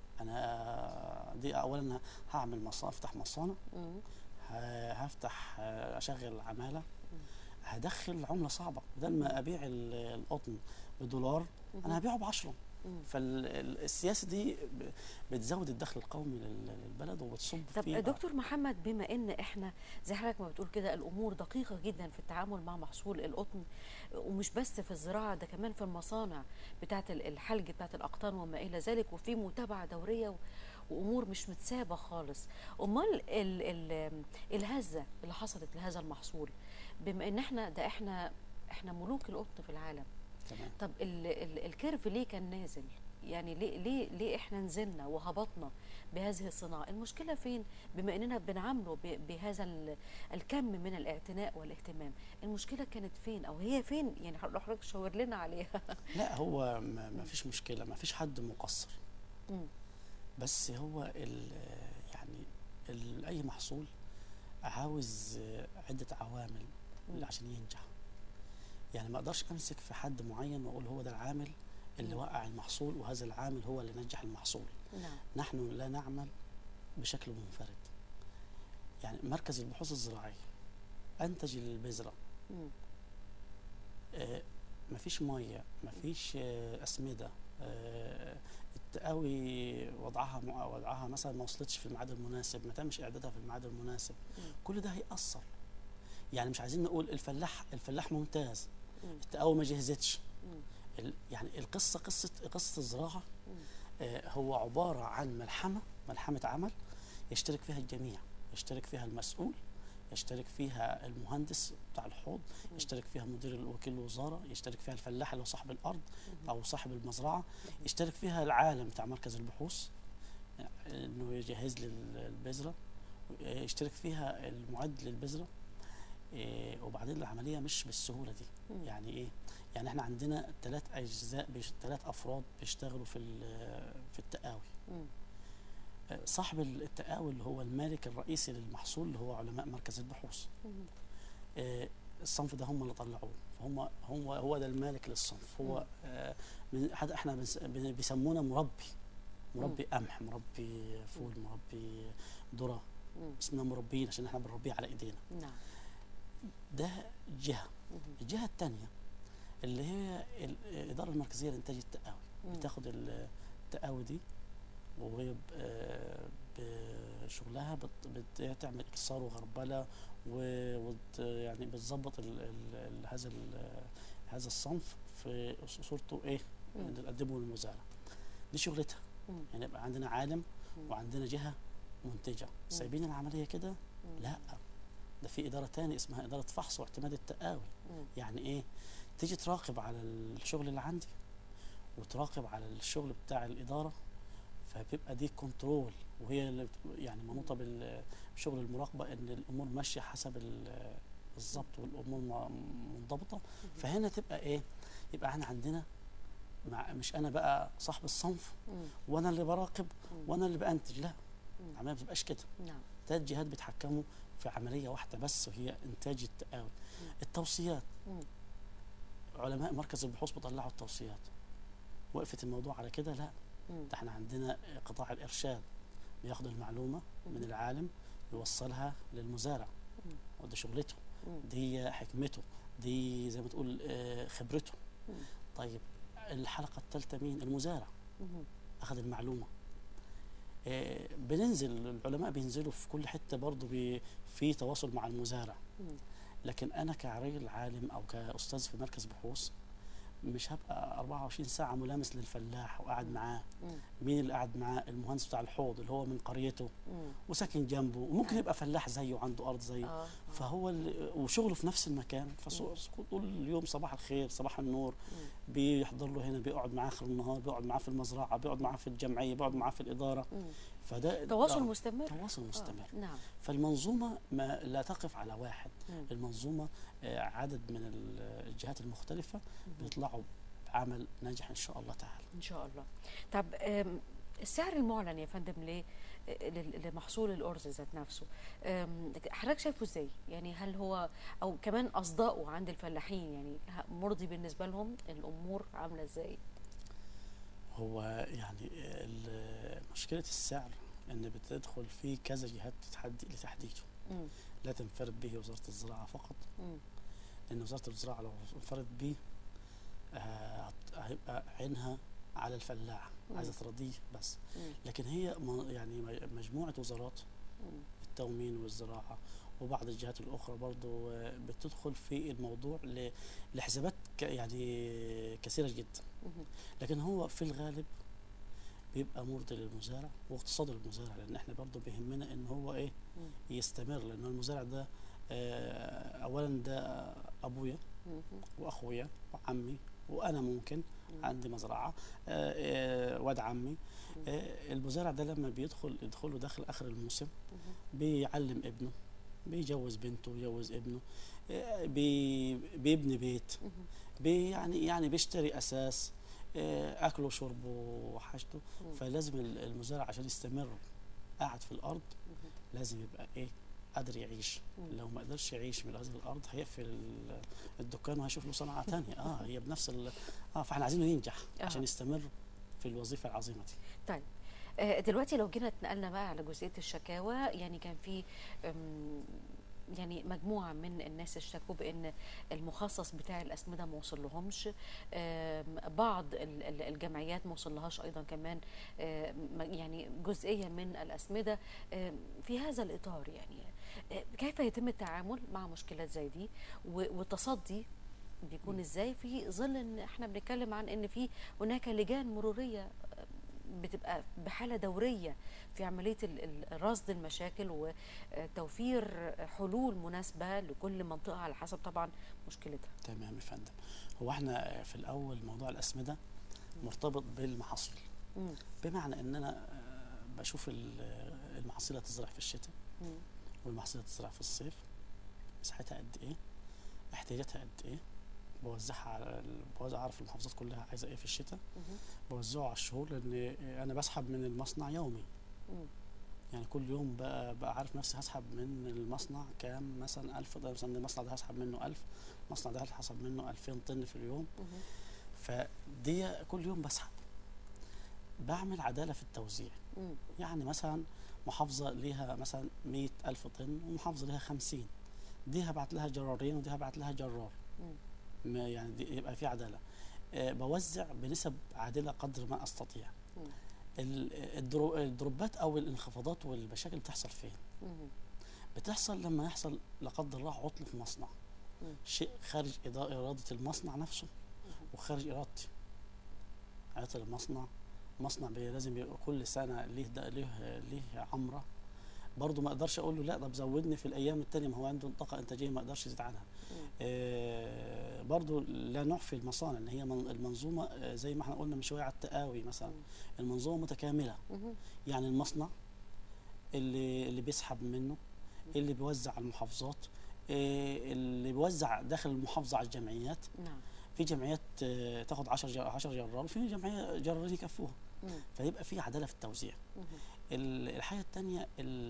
انا دي اولا هعمل مصانع افتح مصانع مم. ه- هفتح آه، اشغل عماله هدخل عمله صعبه بدل ما ابيع ال- القطن بدولار انا هبيعه ب 10 مم. فالسياسه دي ب- بتزود الدخل القومي لل- للبلد وبتصب طب فيه دكتور محمد بما ان احنا زي حضرتك ما بتقول كده الامور دقيقه جدا في التعامل مع محصول القطن ومش بس في الزراعه ده كمان في المصانع بتاعه ال- الحلج بتاعه الاقطان وما الى ذلك وفي متابعه دوريه و- وامور مش متسابه خالص امال ال ال الهزه اللي حصلت لهذا المحصول بما ان احنا ده احنا احنا ملوك القطن في العالم تمام طب ال ال الكيرف ليه كان نازل يعني ليه ليه ليه احنا نزلنا وهبطنا بهذه الصناعه المشكله فين بما اننا بنعامله ب- بهذا ال- الكم من الاعتناء والاهتمام المشكله كانت فين او هي فين يعني لو حضرتك شاور لنا عليها لا هو ما ما فيش مشكله ما فيش حد مقصر مم. بس هو ال يعني ال اي محصول عاوز عده عوامل مم. عشان ينجح يعني ما اقدرش امسك في حد معين واقول هو ده العامل اللي مم. وقع المحصول وهذا العامل هو اللي نجح المحصول نعم نحن لا نعمل بشكل منفرد يعني مركز البحوث الزراعيه انتج البذره مم. آه، مفيش ميه مفيش آه، اسمده آه، التقاوي وضعها مع- وضعها مثلا ما وصلتش في الميعاد المناسب ما تمش اعدادها في الميعاد المناسب مم. كل ده هيأثر يعني مش عايزين نقول الفلاح الفلاح ممتاز مم. التقاوي ما جهزتش مم. ال- يعني القصه قصه قصه الزراعه مم. آه، هو عباره عن ملحمه ملحمه عمل يشترك فيها الجميع يشترك فيها المسؤول يشترك فيها المهندس بتاع الحوض مم. يشترك فيها مدير وكيل الوزاره يشترك فيها الفلاح اللي هو صاحب الارض مهم. او صاحب المزرعه يشترك فيها العالم بتاع مركز البحوث انه يجهز لي ال- البذره يشترك فيها المعد للبذره إيه، وبعدين العمليه مش بالسهوله دي مم. يعني ايه يعني احنا عندنا ثلاث اجزاء ثلاث افراد بيشتغلوا في ال- في التقاوي مم. آه، صاحب التقاوي اللي هو المالك الرئيسي للمحصول اللي هو علماء مركز البحوث مم. آه، الصنف ده هم اللي طلعوه فهم هو هو ده المالك للصنف هو آه، من- حد احنا بنس- بن- بيسمونا مربي مربي قمح مربي فول مربي ذره مم. اسمنا مربيين عشان احنا بنربيه على ايدينا نعم ده جهه مهم. الجهه الثانيه اللي هي ال- الاداره المركزيه لانتاج التقاوي مم. بتاخد ال- التقاوي دي وهي ب- آه، بشغلها بت- بت- بتعمل اكسار وغربله و- وت- يعني بتظبط ال- ال- ال- هذا ال- هذا الصنف في صورته ايه مم. اللي نقدمه للمزارع دي شغلتها مم. يعني يبقى عندنا عالم مم. وعندنا جهه منتجه سايبين العمليه كده مم. لا ده في اداره تاني اسمها اداره فحص واعتماد التقاوي مم. يعني ايه تيجي تراقب على الشغل اللي عندي وتراقب على الشغل بتاع الاداره فبيبقى دي كنترول وهي اللي بت- يعني منوطه بال- بشغل المراقبه ان الامور ماشيه حسب ال- بالظبط والامور م- منضبطه فهنا تبقى ايه يبقى احنا عندنا مع مش انا بقى صاحب الصنف مم. وانا اللي براقب مم. وانا اللي بانتج لا مم. العمليه ما بتبقاش كده نعم ثلاث جهات بيتحكموا في عمليه واحده بس وهي انتاج التقاوي التوصيات مم. علماء مركز البحوث بيطلعوا التوصيات وقفت الموضوع على كده لا مم. ده احنا عندنا قطاع الارشاد بياخد المعلومه من العالم يوصلها للمزارع مم. وده شغلته مم. دي حكمته دي زي ما تقول آه، خبرته مم. طيب الحلقه الثالثه مين المزارع مم. اخذ المعلومه آه، بننزل العلماء بينزلوا في كل حته برضه بي- في تواصل مع المزارع مم. لكن انا كراجل عالم او كاستاذ في مركز بحوث مش هبقى 24 ساعه ملامس للفلاح وقاعد مم. معاه مم. مين اللي قاعد معاه المهندس بتاع الحوض اللي هو من قريته مم. وساكن جنبه وممكن نعم. يبقى فلاح زيه عنده ارض زيه اه آه. فهو اللي- وشغله في نفس المكان فطول اليوم صباح الخير صباح النور مم. بيحضر له هنا بيقعد معاه اخر النهار بيقعد معاه في المزرعه بيقعد معاه في الجمعيه بيقعد معاه في الاداره مم. فده تواصل ده مستمر تواصل مستمر آه. نعم فالمنظومه ما لا تقف على واحد مم. المنظومه آه، عدد من ال- الجهات المختلفه بيطلعوا بعمل ناجح ان شاء الله تعالى ان شاء الله طب آم، السعر المعلن يا فندم ل- لل- لمحصول الارز ذات نفسه آم، حضرتك شايفه ازاي يعني هل هو او كمان اصداؤه عند الفلاحين يعني ه- مرضي بالنسبه لهم الامور عامله ازاي هو يعني ال- مشكله السعر ان بتدخل فيه كذا جهات تتحدي لتحديده مم. لا تنفرد به وزاره الزراعه فقط مم. لان وزاره الزراعه لو انفردت به آه، هت- هيبقى عينها على الفلاح مم. عايزه ترضيه بس مم. لكن هي م- يعني م- مجموعه وزارات مم. التومين والزراعه وبعض الجهات الاخرى برضو آه، بتدخل في الموضوع ل- لحسابات ك- يعني كثيره جدا مم. لكن هو في الغالب بيبقى مرضي للمزارع واقتصاد المزارع لان احنا برضو بيهمنا ان هو ايه مم. يستمر لان المزارع ده آه، اولا ده ابويا مم. واخويا وعمي وانا ممكن مم. عندي مزرعه آه، آه، واد عمي مم. آه، المزارع ده لما بيدخل يدخل له داخل اخر الموسم مم. بيعلم ابنه بيجوز بنته يجوز ابنه آه، بي بيبني بيت مم. بي يعني يعني بيشتري اساس آه، اكله وشربه وحاجته مم. فلازم ال- المزارع عشان يستمر قاعد في الارض مم. لازم يبقى ايه قادر يعيش مم. لو ما قدرش يعيش من هذه الارض هيقفل ال- الدكان وهيشوف له صنعه تانية اه هي بنفس ال... اه فاحنا عايزينه ينجح آه. عشان يستمر في الوظيفه العظيمه دي طيب آه، دلوقتي لو جينا اتنقلنا بقى على جزئيه الشكاوى يعني كان في أم، يعني مجموعه من الناس اشتكوا بان المخصص بتاع الاسمده ما وصلهمش آم، بعض ال- ال- الجمعيات ما وصلهاش ايضا كمان آم، يعني جزئيه من الاسمده آم، في هذا الاطار يعني آه، كيف يتم التعامل مع مشكلات زي دي و- والتصدي بيكون ازاي في ظل ان احنا بنتكلم عن ان في هناك لجان مروريه بتبقى بحاله دوريه في عمليه ال- ال- رصد المشاكل وتوفير حلول مناسبه لكل منطقه على حسب طبعا مشكلتها تمام يا فندم هو احنا في الاول موضوع الاسمده مرتبط بالمحاصيل مم. بمعنى ان انا آه، بشوف ال- المحاصيل اللي هتزرع في الشتاء مم. والمحاصيل اللي هتزرع في الصيف مساحتها قد ايه احتياجاتها قد ايه بوزعها على ال- بوزع اعرف المحافظات كلها عايزه ايه في الشتاء مهم. بوزعه على الشهور لان انا بسحب من المصنع يومي مم. يعني كل يوم بقى, بقى عارف نفسي هسحب من المصنع كام مثلا ألف ده مثلا المصنع ده هسحب منه ألف المصنع ده هسحب منه ألفين طن في اليوم مهم. فدي كل يوم بسحب بعمل عدالة في التوزيع مم. يعني مثلا محافظة ليها مثلا مية ألف طن ومحافظة ليها خمسين دي هبعت لها جرارين ودي هبعت لها جرار مم. ما يعني دي يبقى في عدالة آه، بوزع بنسب عادلة قدر ما أستطيع مم. ال- الدرو- الدروبات أو الانخفاضات والمشاكل بتحصل فين مهم. بتحصل لما يحصل لا قدر الله عطل في مصنع مم. شيء خارج إدا- إرادة المصنع نفسه وخارج إرادتي عطل المصنع مصنع بي لازم يبقى كل سنة ليه ده ليه ليه عمرة برضه ما اقدرش اقول له لا طب زودني في الايام التانية ما هو عنده طاقه انتاجيه ما اقدرش يزيد عنها مم. آه برضه لا نعفي المصانع ان هي من- المنظومه آه، زي ما احنا قلنا من شويه على التقاوي مثلا مم. المنظومه متكامله مهم. يعني المصنع اللي اللي بيسحب منه اللي بيوزع على المحافظات آه، اللي بيوزع داخل المحافظه على الجمعيات نعم في جمعيات آه، تاخد 10 10 جرار وفي جمعيه جرارين يكفوها مم. فيبقى في عداله في التوزيع مهم. ال- الحاجه الثانيه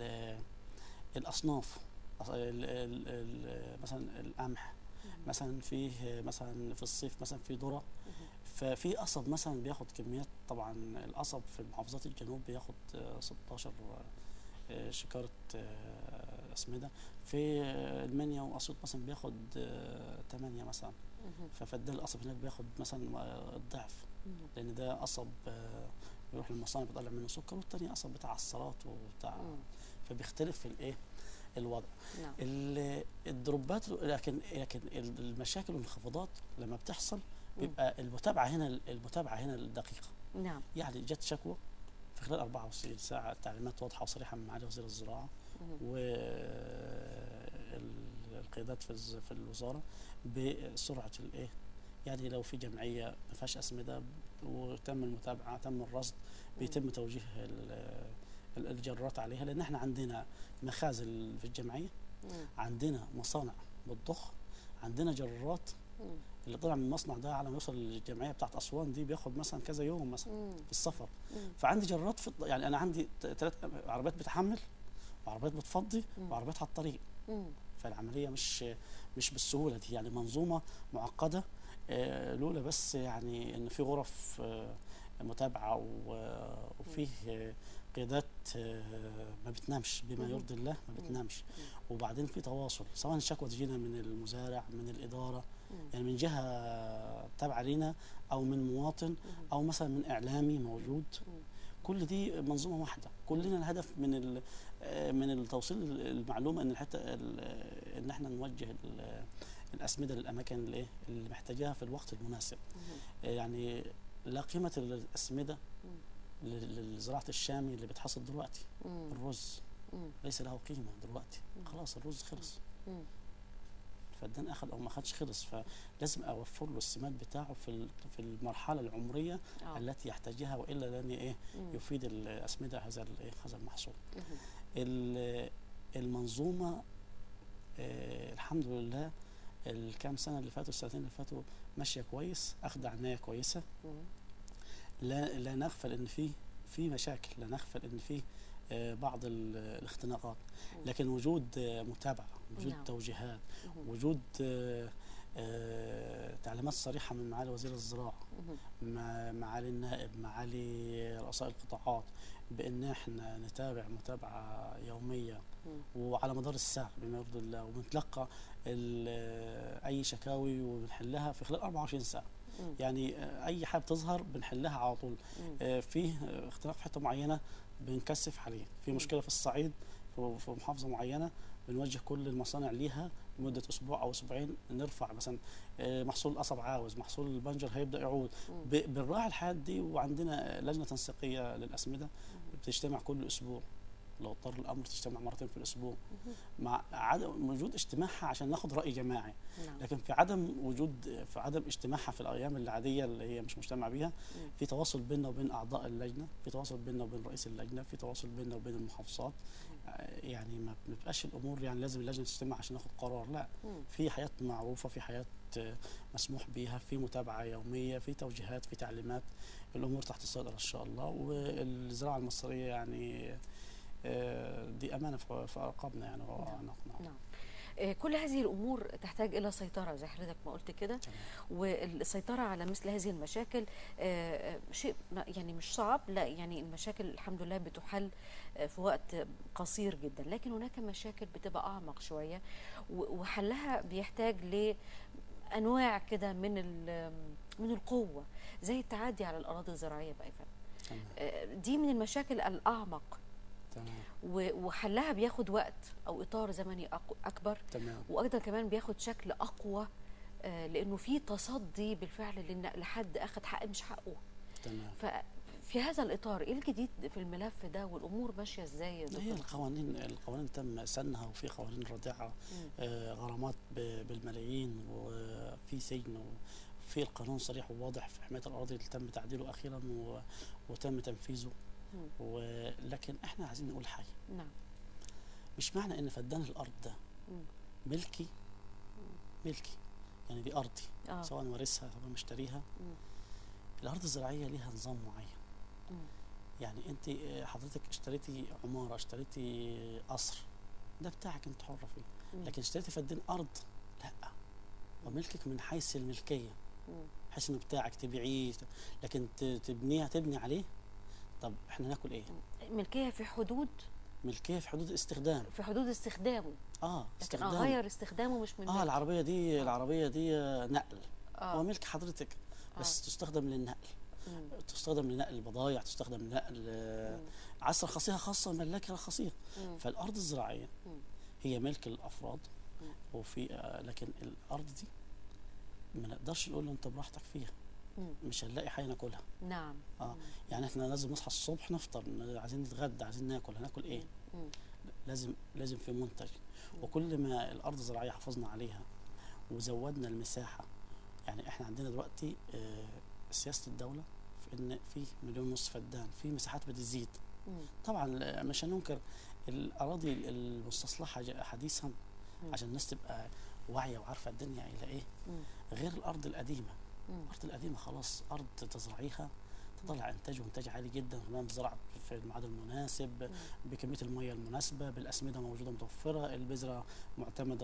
الاصناف أص- ال- ال- ال- مثلا القمح مثلا فيه مثلا في الصيف مثلا في ذره مهم. ففي قصب مثلا بياخد كميات طبعا القصب في محافظات الجنوب بياخد آه، 16 آه، شكاره آه، اسمده في آه، المنيا واسيوط مثلا بياخد 8 مثلا مهم. ففدان القصب هناك بياخد مثلا آه، الضعف مهم. لان ده قصب آه، بيروح للمصانع بيطلع منه سكر والتاني قصب بتاع الصلات وبتاع مم. فبيختلف في الايه الوضع نعم ال- الدروبات لكن لكن المشاكل والانخفاضات لما بتحصل بيبقى المتابعه هنا المتابعه هنا الدقيقه نعم يعني جت شكوى في خلال 24 ساعه تعليمات واضحه وصريحه من معالي وزير الزراعه مهم. والقيادات في الز- في الوزاره بسرعه الايه يعني لو في جمعيه ما فيهاش اسمده وتم المتابعه تم الرصد بيتم توجيه ال- ال- الجرارات عليها لان احنا عندنا مخازن في الجمعيه مم. عندنا مصانع بتضخ عندنا جرارات مم. اللي طلع من المصنع ده على ما يوصل للجمعيه بتاعت اسوان دي بياخد مثلا كذا يوم مثلا مم. في السفر مم. فعندي جرارات في الط- يعني انا عندي ثلاث عربيات بتحمل وعربيات بتفضي مم. وعربيات على الطريق مم. فالعمليه مش مش بالسهوله دي يعني منظومه معقده آه، لولا بس يعني ان في غرف آه، متابعه و- وفيه آه، قيادات آه، ما بتنامش بما مم. يرضي الله ما مم. بتنامش وبعدين في تواصل سواء الشكوى تجينا من المزارع من الاداره مم. يعني من جهه تابعه لينا او من مواطن مم. او مثلا من اعلامي موجود مم. كل دي منظومه واحده كلنا الهدف من ال- آه، من التوصيل المعلومه ان الحته ال- ان احنا نوجه ال- الاسمده للاماكن اللي إيه؟ اللي محتاجاها في الوقت المناسب مم. آه، يعني لا قيمه الاسمده مم. ل- لزراعه الشامي اللي بتحصل دلوقتي مم. الرز مم. ليس له قيمه دلوقتي مم. خلاص الرز خلص مم. الفدان اخذ او ما اخذش خلص فلازم اوفر له السماد بتاعه في ال- في المرحله العمريه آه. التي يحتاجها والا لن ايه مم. يفيد الاسمده هذا الايه هذا المحصول مم. ال- المنظومه آه، الحمد لله الكام سنه اللي فاتوا السنتين اللي فاتوا ماشيه كويس اخذ عنايه كويسه مم. لا لا نغفل ان في في مشاكل لا نغفل ان في آه، بعض ال- الاختناقات مم. لكن وجود آه، متابعه وجود نعم. توجيهات مم. وجود آه، آه، تعليمات صريحه من معالي وزير الزراعه مم. مع معالي النائب معالي رؤساء القطاعات بان احنا نتابع متابعه يوميه مم. وعلى مدار الساعه بما يرضي الله وبنتلقى ال- اي شكاوي وبنحلها في خلال 24 ساعه مم. يعني آه، اي حاجه بتظهر بنحلها على طول مم. آه، في اختلاف في حته معينه بنكثف عليه في مم. مشكله في الصعيد في في محافظه معينه بنوجه كل المصانع ليها لمده اسبوع او اسبوعين نرفع مثلا آه، محصول القصب عاوز محصول البنجر هيبدا يعود مم. ب- بنراعي الحاجات دي وعندنا لجنه تنسيقيه للاسمده بتجتمع كل اسبوع لو اضطر الامر تجتمع مرتين في الاسبوع مهم. مع عدم وجود اجتماعها عشان ناخد راي جماعي نعم لكن في عدم وجود في عدم اجتماعها في الايام العاديه اللي هي مش مجتمع بيها مم. في تواصل بيننا وبين اعضاء اللجنه في تواصل بيننا وبين رئيس اللجنه في تواصل بيننا وبين المحافظات آه، يعني ما بتبقاش الامور يعني لازم اللجنه تجتمع عشان ناخد قرار لا مم. في حياه معروفه في حياه آه، مسموح بيها في متابعه يوميه في توجيهات في تعليمات الامور تحت السيطره ان شاء الله والزراعه المصريه يعني آه، دي امانه في في ارقامنا يعني وعناقنا نعم آه، كل هذه الامور تحتاج الى سيطره زي حضرتك ما قلت كده تمام. والسيطره على مثل هذه المشاكل آه، آه، شيء ما- يعني مش صعب لا يعني المشاكل الحمد لله بتحل آه، في وقت قصير جدا لكن هناك مشاكل بتبقى اعمق شويه و- وحلها بيحتاج لانواع كده من ال- من القوه زي التعدي على الاراضي الزراعيه بقى يا فندم. تمام آه، دي من المشاكل الاعمق تمام و- وحلها بياخد وقت او اطار زمني أق- اكبر تمام وايضا كمان بياخد شكل اقوى آه، لانه في تصدي بالفعل لان لحد اخذ حق مش حقه تمام ففي هذا الاطار ايه الجديد في الملف ده والامور ماشيه ازاي يا هي دكتور القوانين القوانين تم سنها وفي قوانين رادعه مم. آه، غرامات ب- بالملايين وفي سجن وفي القانون صريح وواضح في حمايه الاراضي اللي تم تعديله اخيرا و- وتم تنفيذه مم. ولكن احنا عايزين نقول حاجه نعم مش معنى ان فدان الارض ده مم. ملكي ملكي يعني دي ارضي اه سواء وارثها سواء مشتريها مم. الارض الزراعيه ليها نظام معين مم. يعني انت آه، حضرتك اشتريتي عماره اشتريتي قصر ده بتاعك انت حره فيه مم. لكن اشتريتي فدان ارض لا وملكك من حيث الملكيه مم. حيث انه بتاعك تبيعيه لكن ت- تبنيها تبني عليه طب احنا ناكل ايه ملكيه في حدود ملكيه في حدود الاستخدام في حدود استخدامه اه لكن استخدام اغير استخدامه مش من اه ملكي. العربيه دي آه. العربيه دي آه، نقل هو اه ملك حضرتك بس آه. تستخدم للنقل مم. تستخدم لنقل البضائع تستخدم لنقل آه، مم. عصر خاصيه خاصه ملاكها خاصيه مم. فالارض الزراعيه مم. هي ملك الافراد مم. وفي آه، لكن الارض دي ما نقدرش نقول له انت براحتك فيها مم. مش هنلاقي حاجه ناكلها نعم اه مم. يعني احنا لازم نصحى الصبح نفطر ن- عايزين نتغدى عايزين ناكل هناكل ايه مم. لازم لازم في منتج وكل ما الارض الزراعيه حافظنا عليها وزودنا المساحه يعني احنا عندنا دلوقتي آه، سياسه الدوله في ان في مليون ونص فدان في مساحات بتزيد مم. طبعا آه، مش هننكر الاراضي المستصلحه ج- حديثا مم. عشان الناس تبقى واعيه وعارفه الدنيا الى ايه مم. غير الارض القديمه مم. الارض القديمه خلاص ارض تزرعيها تطلع انتاج وانتاج عالي جدا كمان بزرع في الميعاد المناسب مم. بكميه الميه المناسبه بالاسمده موجوده متوفره البذره معتمده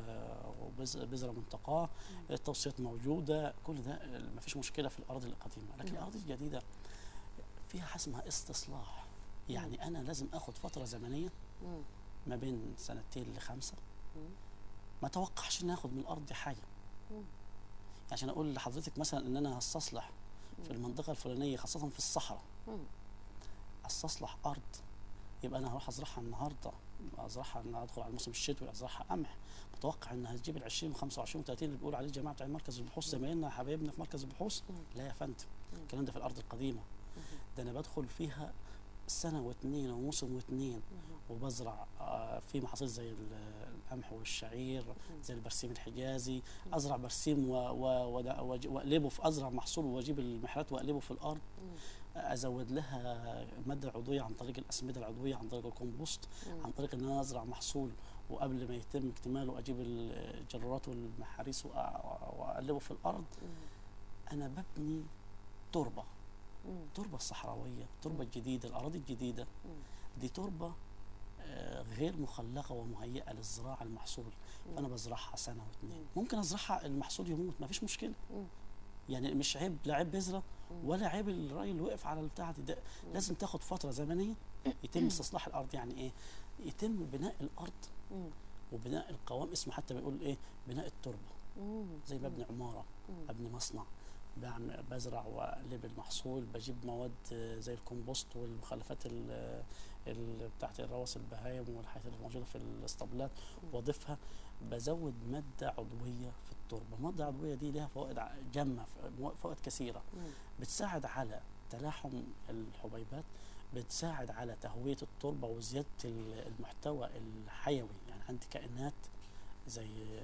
وبذره منتقاه التوصيات موجوده كل ده ما فيش مشكله في الاراضي القديمه لكن نعم. الاراضي الجديده فيها حاجه اسمها استصلاح يعني انا لازم اخد فتره زمنيه مم. ما بين سنتين لخمسه مم. ما توقعش ان اخد من الارض دي حاجه مم. عشان اقول لحضرتك مثلا ان انا هستصلح في المنطقه الفلانيه خاصه في الصحراء مم. استصلح ارض يبقى انا هروح ازرعها النهارده ازرعها ان ادخل على الموسم الشتوي ازرعها قمح متوقع انها تجيب ال 20 و25 و30 اللي بيقول عليه جماعه بتاع مركز البحوث زمايلنا حبايبنا في مركز البحوث مم. لا يا فندم مم. الكلام ده في الارض القديمه مم. ده انا بدخل فيها سنه واثنين وموسم واثنين مم. وبزرع آه، في محاصيل زي ال- القمح والشعير زي البرسيم الحجازي ازرع برسيم و- و- ود- وأج- واقلبه في ازرع محصول واجيب المحرات واقلبه في الارض مم. ازود لها ماده عضويه عن طريق الاسمده العضويه عن طريق الكومبوست مم. عن طريق ان انا ازرع محصول وقبل ما يتم اكتماله اجيب الجرارات والمحاريس وأ- واقلبه في الارض مم. انا ببني تربه مم. التربه الصحراويه التربه مم. الجديده الاراضي الجديده مم. دي تربه آه، غير مخلقه ومهيئه للزراعه المحصول فانا بزرعها سنه واثنين مم. ممكن ازرعها المحصول يموت ما فيش مشكله مم. يعني مش عيب لا عيب بذره مم. ولا عيب الراي اللي وقف على البتاعه دي ده لازم تاخد فتره زمنيه يتم استصلاح الارض يعني ايه يتم بناء الارض مم. وبناء القوام اسمه حتى بيقول ايه بناء التربه مم. زي ما ابني عماره مم. ابني مصنع بعمل بزرع واقلب المحصول بجيب مواد آه، زي الكompost والمخلفات ال- ال- بتاعت الروث البهايم والحاجات اللي موجوده في الاسطبلات واضيفها بزود ماده عضويه في التربه الماده العضويه دي لها فوائد ع- جمه ف- فوائد كثيره مم. بتساعد على تلاحم الحبيبات بتساعد على تهوية التربة وزيادة ال- المحتوى الحيوي يعني عندي كائنات زي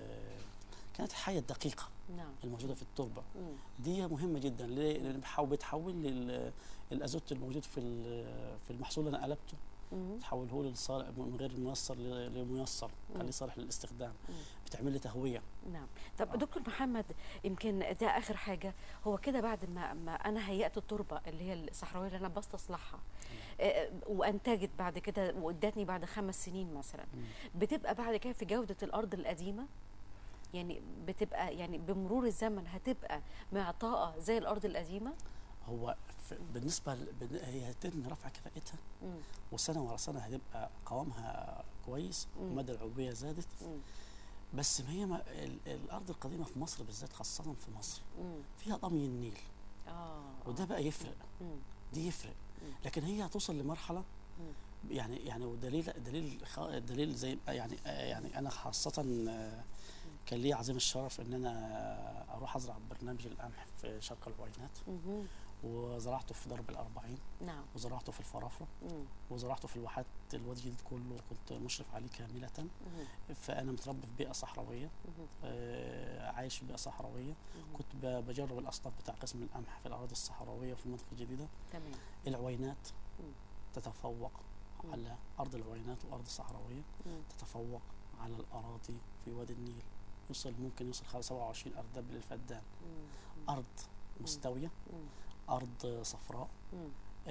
كائنات الحية الدقيقة نعم الموجودة في التربة مم. دي مهمة جدا ليه؟ لأن بتحول- بتحول لي ال- الأزوت الموجود في ال- في المحصول اللي أنا قلبته مم. تحوله لي لصالح من غير ميسر ل- لميسر مم. خليه صالح للاستخدام مم. بتعمل لي تهوية نعم طب آه. دكتور محمد يمكن ده اخر حاجه هو كده بعد ما ما انا هيأت التربه اللي هي الصحراويه اللي انا بستصلحها آه، وانتجت بعد كده وادتني بعد خمس سنين مثلا مم. بتبقى بعد كده في جوده الارض القديمه يعني بتبقى يعني بمرور الزمن هتبقى معطاءه زي الارض القديمه هو في- بالنسبة ل- بن- هي هتتم رفع كفاءتها مم. وسنه ورا سنه هتبقى قوامها كويس مم. ومدى العضويه زادت مم. بس ما هي ما ال- الارض القديمه في مصر بالذات خاصه في مصر مم. فيها طمي النيل اه وده بقى يفرق مم. دي يفرق مم. لكن هي هتوصل لمرحله مم. يعني يعني ودليل دليل خ- دليل زي يعني يعني انا خاصه آه، كان لي عظيم الشرف ان انا اروح ازرع برنامج القمح في شرق العوينات مهم. وزرعته في درب الأربعين نعم وزرعته في الفرافرة مم. وزرعته في الواحات الوادي الجديد كله كنت مشرف عليه كاملة مهم. فأنا متربي في بيئة صحراوية مهم. آه، عايش في بيئة صحراوية مهم. كنت ب- بجرب الأصناف بتاع قسم القمح في الأراضي الصحراوية في المنطقة الجديدة تمام العوينات مم. تتفوق مم. على أرض العوينات وأرض الصحراوية مم. تتفوق على الأراضي في وادي النيل يوصل ممكن يوصل خلال 27 أردب للفدان مم. أرض مستوية مم. أرض صفراء مم.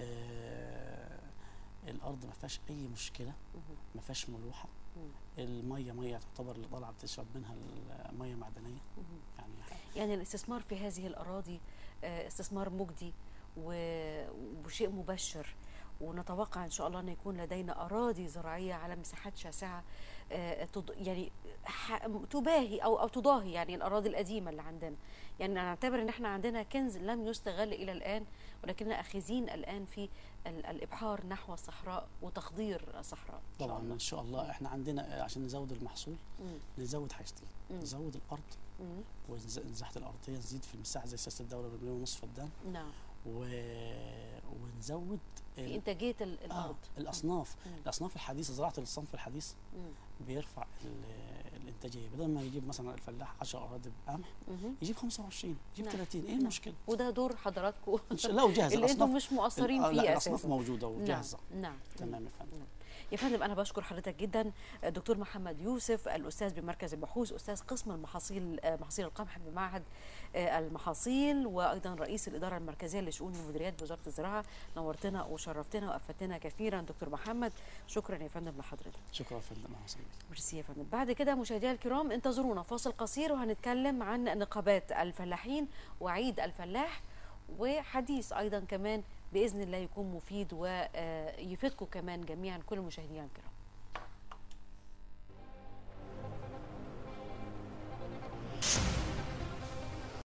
آه الأرض ما فيهاش أي مشكلة مم. ما فيهاش ملوحة مم. المية مية تعتبر اللي طالعة بتشرب منها المية معدنية مم. يعني يعني الاستثمار في هذه الأراضي آه، استثمار مجدي و- وشيء مبشر ونتوقع إن شاء الله أن يكون لدينا أراضي زراعية على مساحات شاسعة آه، تض- يعني ح- تباهي أو أو تضاهي يعني الأراضي القديمة اللي عندنا يعني نعتبر أن احنا عندنا كنز لم يستغل إلى الآن ولكننا أخذين الآن في ال- الإبحار نحو الصحراء وتخضير الصحراء إن شاء طبعا الله. إن شاء الله إحنا عندنا آه، عشان نزود المحصول مم. نزود حاجتين مم. نزود الأرض مم. ومساحة الأرضية نزيد في المساحة زي سياسة الدولة بمليون ونصف فدان نعم و... ونزود ال- في إنتاجية ال- آه الأرض الأصناف مم. الأصناف الحديثة زراعة الصنف الحديث مم. بيرفع ال- الإنتاجية بدل ما يجيب مثلا الفلاح 10 أراضي قمح مهم. يجيب 25 يجيب نعم. 30 إيه نعم. المشكلة؟ وده دور حضراتكم إن شاء الله وجاهزة اللي انتم الأصناف مش مقصرين آه، لا فيه الأصناف اساسا موجودة نعم وجاهزة نعم تمام يا فندم نعم. يا فندم انا بشكر حضرتك جدا دكتور محمد يوسف الاستاذ بمركز البحوث استاذ قسم المحاصيل آه، محاصيل القمح بمعهد آه، المحاصيل وايضا رئيس الاداره المركزيه لشؤون المديريات بوزاره الزراعه نورتنا وشرفتنا وافدتنا كثيرا دكتور محمد شكرا يا فندم لحضرتك شكرا يا فندم أهلا وسهلا بك. ميرسي يا فندم بعد كده مشاهدينا الكرام انتظرونا فاصل قصير وهنتكلم عن نقابات الفلاحين وعيد الفلاح وحديث ايضا كمان باذن الله يكون مفيد ويفيدكم كمان جميعا كل مشاهدينا الكرام